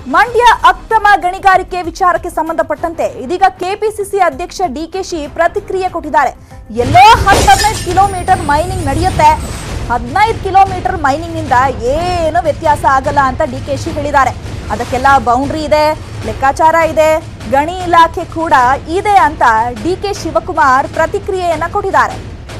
ಮಂಡ್ಯ ಅಕ್ರಮ ಗಣಿಗಾರಿಕೆ ವಿಚಾರಕ್ಕೆ ಸಂಬಂಧಪಟ್ಟಂತೆ ಇದೀಗ ಕೆಪಿಸಿಸಿ ಅಧ್ಯಕ್ಷ ಡಿಕೆಶಿ ಪ್ರತಿಕ್ರಿಯೆ ಕೊಟ್ಟಿದ್ದಾರೆ ಎಲ್ಲೋ ಹತ್ತು ಹದಿನೈದು ಕಿಲೋಮೀಟರ್ ಮೈನಿಂಗ್ ನಡೆಯುತ್ತೆ ಹದಿನೈದು ಕಿಲೋಮೀಟರ್ ಮೈನಿಂಗ್ ನಿಂದ ಏನು ವ್ಯತ್ಯಾಸ ಆಗಲ್ಲ ಅಂತ ಡಿಕೆಶಿ ಹೇಳಿದ್ದಾರೆ ಅದಕ್ಕೆಲ್ಲ ಬೌಂಡ್ರಿ ಇದೆ ಲೆಕ್ಕಾಚಾರ ಇದೆ ಗಣಿ ಇಲಾಖೆ ಕೂಡ ಇದೆ ಅಂತ ಡಿಕೆ ಶಿವಕುಮಾರ್ ಪ್ರತಿಕ್ರಿಯೆಯನ್ನ ಕೊಟ್ಟಿದ್ದಾರೆ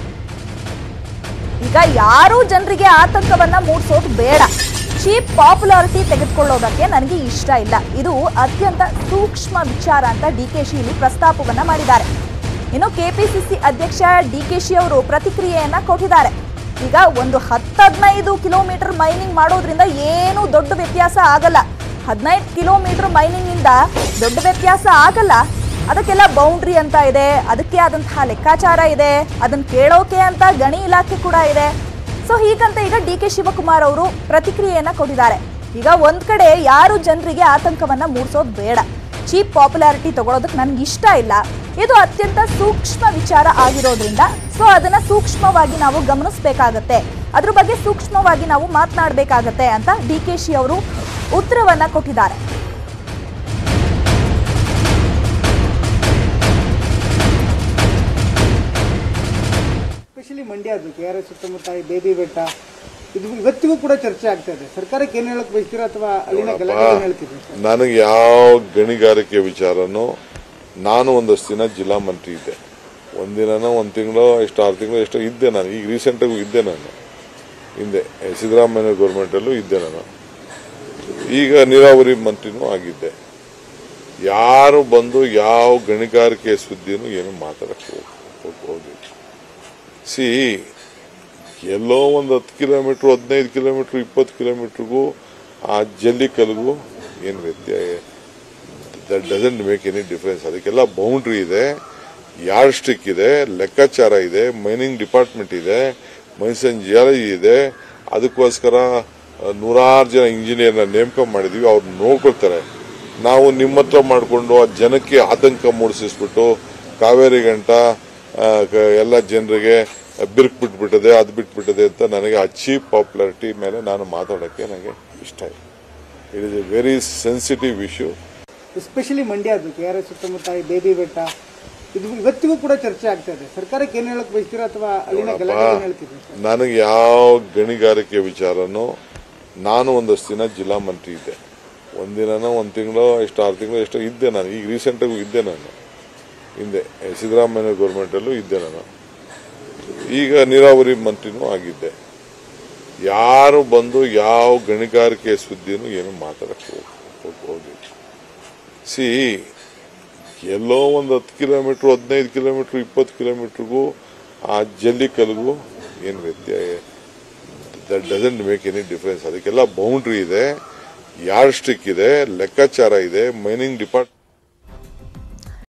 ಈಗ ಯಾರೂ ಜನರಿಗೆ ಆತಂಕವನ್ನ ಮೂಡಿಸೋದು ಬೇಡ ಚೀಪ್ ಪಾಪ್ಯುಲಾರಿಟಿ ತೆಗೆದುಕೊಳ್ಳೋದಕ್ಕೆ ನನಗೆ ಇಷ್ಟ ಇಲ್ಲ ಇದು ಅತ್ಯಂತ ಸೂಕ್ಷ್ಮ ವಿಚಾರ ಅಂತ ಡಿಕೆಶಿ ಇಲ್ಲಿ ಪ್ರಸ್ತಾಪವನ್ನ ಮಾಡಿದ್ದಾರೆ ಇನ್ನು ಕೆಪಿಸಿಸಿ ಅಧ್ಯಕ್ಷ ಡಿಕೆಶಿ ಅವರು ಪ್ರತಿಕ್ರಿಯೆಯನ್ನ ಕೊಟ್ಟಿದ್ದಾರೆ ಈಗ ಒಂದು ಹತ್ತು ಹದಿನೈದು ಕಿಲೋಮೀಟರ್ ಮೈನಿಂಗ್ ಮಾಡೋದ್ರಿಂದ ಏನು ದೊಡ್ಡ ವ್ಯತ್ಯಾಸ ಆಗಲ್ಲ ಹದಿನೈದು ಕಿಲೋಮೀಟರ್ ಮೈನಿಂಗ್ ಇಂದ ದೊಡ್ಡ ವ್ಯತ್ಯಾಸ ಆಗಲ್ಲ ಅದಕ್ಕೆಲ್ಲ ಬೌಂಡ್ರಿ ಅಂತ ಇದೆ ಅದಕ್ಕೆ ಆದಂತಹ ಲೆಕ್ಕಾಚಾರ ಇದೆ ಅದನ್ನ ಕೇಳೋಕೆ ಅಂತ ಗಣಿ ಇಲಾಖೆ ಕೂಡ ಇದೆ ಸೊ ಹೀಗಂತ ಈಗ ಡಿ ಕೆ ಶಿವಕುಮಾರ್ ಅವರು ಪ್ರತಿಕ್ರಿಯೆಯನ್ನ ಕೊಟ್ಟಿದ್ದಾರೆ ಈಗ ಒಂದ್ ಕಡೆ ಯಾರು ಜನರಿಗೆ ಆತಂಕವನ್ನ ಮೂಡಿಸೋದು ಬೇಡ ಚೀಪ್ ಪಾಪ್ಯುಲಾರಿಟಿ ತಗೊಳೋದಕ್ಕೆ ನನ್ಗೆ ಇಷ್ಟ ಇಲ್ಲ ಇದು ಅತ್ಯಂತ ಸೂಕ್ಷ್ಮ ವಿಚಾರ ಆಗಿರೋದ್ರಿಂದ ಸೊ ಅದನ್ನ ಸೂಕ್ಷ್ಮವಾಗಿ ನಾವು ಗಮನಿಸಬೇಕಾಗತ್ತೆ ಅದ್ರ ಬಗ್ಗೆ ಸೂಕ್ಷ್ಮವಾಗಿ ನಾವು ಮಾತನಾಡಬೇಕಾಗತ್ತೆ ಅಂತ ಡಿ ಕೆ ಶಿ ಅವರು ಉತ್ತರವನ್ನ ಕೊಟ್ಟಿದ್ದಾರೆ ಸ್ಪೆಷಲಿ ಮಂಡ್ಯ ಅದು ಕೆ ಆರ್ ಎಸ್ ಸುತ್ತಮುತ್ತ ಈ ಬೇಬಿ ಬೆಟ್ಟ ಇದು ಇವತ್ತಿಗೂ ಕೂಡ ಚರ್ಚೆ ಆಗ್ತಾ ಇದೆ ಸರ್ಕಾರಕ್ಕೆ ಏನ್ ಹೇಳಕ್ ಬಯಸ್ತೀರಾ ಅಥವಾ ಅಲ್ಲಿನ ಗಲಾಟೆ ಏನ್ ಹೇಳ್ತೀರಿ ನನಗೆ ಯಾವ ಗಣಿಗಾರಿಕೆ ವಿಚಾರನೂ ನಾನು ಒಂದಷ್ಟು ದಿನ ಜಿಲ್ಲಾ ಮಂತ್ರಿ ಇದ್ದೆ ಒಂದಿನ ಒಂದು ತಿಂಗಳು ಎಷ್ಟು ಆರು ತಿಂಗಳು ಎಷ್ಟೋ ಇದ್ದೆ ನಾನು ಈಗ ರೀಸೆಂಟಾಗೂ ಇದ್ದೆ ನಾನು ಹಿಂದೆ ಸಿದ್ದರಾಮಯ್ಯ ಗೌರ್ಮೆಂಟಲ್ಲೂ ಇದ್ದೆ ನಾನು ಈಗ ನೀರಾವರಿ ಮಂತ್ರಿನೂ ಆಗಿದ್ದೆ ಯಾರು ಬಂದು ಯಾವ ಗಣಿಗಾರಿಕೆ ಸುದ್ದಿನೂ ಏನು ಮಾತಾಡಕ್ಕೆ ಹೋಗ್- ಹೋಗಿಲ್ಲ ಸಿ ಎಲ್ಲೋ ಒಂದು ಹತ್ತು ಕಿಲೋಮೀಟ್ರ್ ಹದಿನೈದು ಕಿಲೋಮೀಟ್ರ್ ಇಪ್ಪತ್ತು ಕಿಲೋಮೀಟ್ರಿಗೂ ಆ ಜಲ್ಲಿ ಕಲ್ಗೂ ಏನು ವ್ಯತ್ಯಾಸ that doesn't make any difference ಅದಕ್ಕೆಲ್ಲ ಬೌಂಡ್ರಿ ಇದೆ ಯಾರ್ಡ್ ಸ್ಟಿಕ್ ಇದೆ ಲೆಕ್ಕಾಚಾರ ಇದೆ ಮೈನಿಂಗ್ ಡಿಪಾರ್ಟ್ಮೆಂಟ್ ಇದೆ ಮೈನ್ಸನ್ ಜಿಯಾಲಜಿ ಇದೆ ಅದಕ್ಕೋಸ್ಕರ ಆ, ನೂರಾರು ಜನ ಇಂಜಿನಿಯರ್ನ ನೇಮಕ ಮಾಡಿದೀವಿ ಅವ್ರು ನೋಡ್ಕೊಳ್ತಾರೆ ನಾವು ನಿಮ್ಮ ಹತ್ರ ಮಾಡಿಕೊಂಡು ಆ ಜನಕ್ಕೆ ಆತಂಕ ಮೂಡಿಸಿಸ್ಬಿಟ್ಟು ಕಾವೇರಿ ಗಂಟ ಆ, ಕ- ಎಲ್ಲ ಜನರಿಗೆ ಬಿರುಕು ಬಿಟ್ಬಿಟ್ಟದೆ ಅದು ಬಿಟ್ಬಿಟ್ಟದೆ ಅಂತ ನನಗೆ ಆ ಚೀಪ್ ಪಾಪ್ಯುಲಾರಿಟಿ ಮೇಲೆ ನಾನು ಮಾತಾಡೋಕ್ಕೆ ನನಗೆ ಇಷ್ಟ ಇಲ್ಲ it is a very sensitive issue especially Mandya ಅದು ಕೆ ಆರ್ ಎಸ್ ಸುತ್ತಮುತ್ತ ಈ ಬೇಬಿ ಬೆಟ್ಟ ಇದು ಇವತ್ತಿಗೂ ಕೂಡ ಚರ್ಚೆ ಆಗ್ತಾ ಇದೆ ಸರ್ಕಾರಕ್ಕೆ ಏನ್ ಹೇಳಕ್ ಬಯಸ್ತೀರಾ ಅಥವಾ ಅಲ್ಲಿನ ಗಲಾಟೆ ಏನ್ ಹೇಳ್ತೀರಿ ನನಗೆ ಯಾವ ಗಣಿಗಾರಿಕೆ ವಿಚಾರನೂ ನಾನು ಒಂದಷ್ಟು ದಿನ ಜಿಲ್ಲಾ ಮಂತ್ರಿ ಇದ್ದೆ ಒಂದಿನ ಒಂದು ತಿಂಗಳು ಎಷ್ಟು ಆರು ತಿಂಗಳು ಎಷ್ಟೋ ಇದ್ದೆ ನಾನು ಈಗ ರೀಸೆಂಟಾಗೂ ಇದ್ದೆ ನಾನು ಹಿಂದೆ ಸಿದ್ದರಾಮಯ್ಯ ಗೌರ್ಮೆಂಟಲ್ಲೂ ಇದ್ದೆ ನಾನು ಈಗ ನೀರಾವರಿ ಮಂತ್ರಿನೂ ಆಗಿದ್ದೆ ಯಾರು ಬಂದು ಯಾವ ಗಣಿಗಾರಿಕೆ ಸುದ್ದಿನೂ ಏನು ಮಾತಾಡಕ್ಕೆ ಹೋಗ್- ಹೋಗ್- ಹೋಗಿಲ್ಲ ಸಿ ಎಲ್ಲೋ ಒಂದು ಹತ್ತು ಕಿಲೋಮೀಟ್ರ್ ಹದಿನೈದು ಕಿಲೋಮೀಟ್ರ್ ಇಪ್ಪತ್ತು ಕಿಲೋಮೀಟ್ರಿಗೂ ಆ ಜಲ್ಲಿ ಕಲ್ಗೂ ಏನು ವ್ಯತ್ಯಾಸ that doesn't make any difference ಅದಕ್ಕೆಲ್ಲ ಬೌಂಡ್ರಿ ಇದೆ ಯಾರ್ಡ್ ಸ್ಟಿಕ್ ಇದೆ ಲೆಕ್ಕಾಚಾರ ಇದೆ ಮೈನಿಂಗ್ ಡಿಪಾರ್ಟ್